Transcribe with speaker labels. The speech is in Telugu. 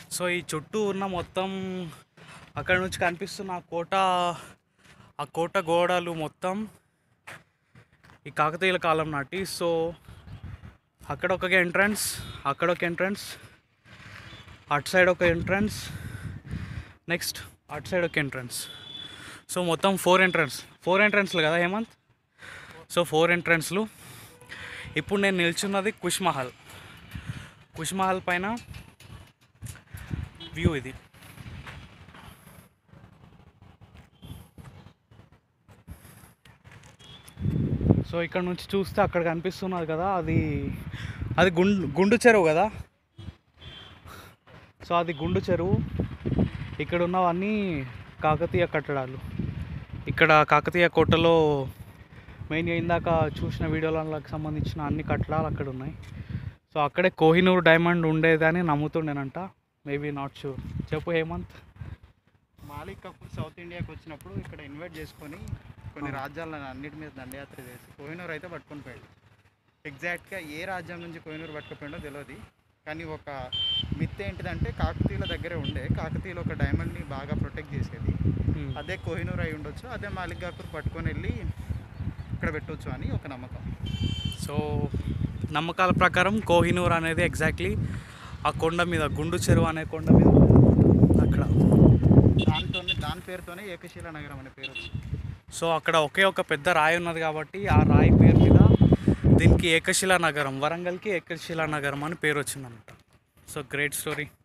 Speaker 1: సో ఈ చుట్టూ ఉన్న మొత్తం అక్కడ నుంచి కనిపిస్తున్న ఆ కోట ఆ కోట గోడలు మొత్తం ఈ కాకతీయుల కాలం నాటి సో అక్కడ ఒక ఎంట్రన్స్ అక్కడ ఒక ఎంట్రన్స్ అటు సైడ్ ఒక ఎంట్రన్స్ నెక్స్ట్ అటు సైడ్ ఒక ఎంట్రన్స్ సో మొత్తం ఫోర్ ఎంట్రన్స్ ఫోర్ ఎంట్రన్స్లు కదా హేమంత్ సో ఫోర్ ఎంట్రన్స్లు ఇప్పుడు నేను నిల్చున్నది కుష్ మహల్ కుష్ మహల్ పైన వ్యూ ఇది సో ఇక్కడ నుంచి చూస్తే అక్కడ కనిపిస్తున్నది కదా అది అది గుండు గుండు చెరువు కదా సో అది గుండు చెరువు ఇక్కడ ఉన్నవన్నీ కాకతీయ కట్టడాలు ఇక్కడ కాకతీయ కోటలో మెయిన్గా ఇందాక చూసిన వీడియోలకు సంబంధించిన అన్ని కట్టడాలు అక్కడ ఉన్నాయి సో అక్కడే కోహినూర్ డైమండ్ ఉండేదని నమ్ముతుండేనంట మేబీ నాట్ షూర్ చెప్పు హేమంత్
Speaker 2: మాలిక్ కపూర్ సౌత్ ఇండియాకి వచ్చినప్పుడు ఇక్కడ ఇన్వైట్ చేసుకొని కొన్ని రాజ్యాలను అన్నిటి మీద దండయాత్ర చేసి కోహినూర్ అయితే పట్టుకొని పోయాడు ఎగ్జాక్ట్గా ఏ రాజ్యం నుంచి కోహినూర్ పట్టుకుపోయిండో తెలియదు కానీ ఒక మిత్ ఏంటిదంటే కాకతీయుల దగ్గరే ఉండే కాకతీయులు ఒక డైమండ్ని బాగా ప్రొటెక్ట్ చేసేది అదే కోహినూర్ అయి ఉండొచ్చు అదే మాలిక్ కపూర్ పట్టుకొని వెళ్ళి ఇక్కడ పెట్టవచ్చు అని ఒక నమ్మకం
Speaker 1: సో నమ్మకాల ప్రకారం కోహినూర్ అనేది ఎగ్జాక్ట్లీ ఆ కొండ మీద గుండు చెరువు అనే కొండ మీద అక్కడ
Speaker 2: దాంతోనే దాని పేరుతోనే ఏకశిలా నగరం అనే పేరు వచ్చింది
Speaker 1: సో అక్కడ ఒకే ఒక పెద్ద రాయి ఉన్నది కాబట్టి ఆ రాయి పేరు మీద దీనికి ఏకశిలా నగరం వరంగల్కి ఏకశిలా నగరం అని పేరు వచ్చిందన్నమాట సో గ్రేట్ స్టోరీ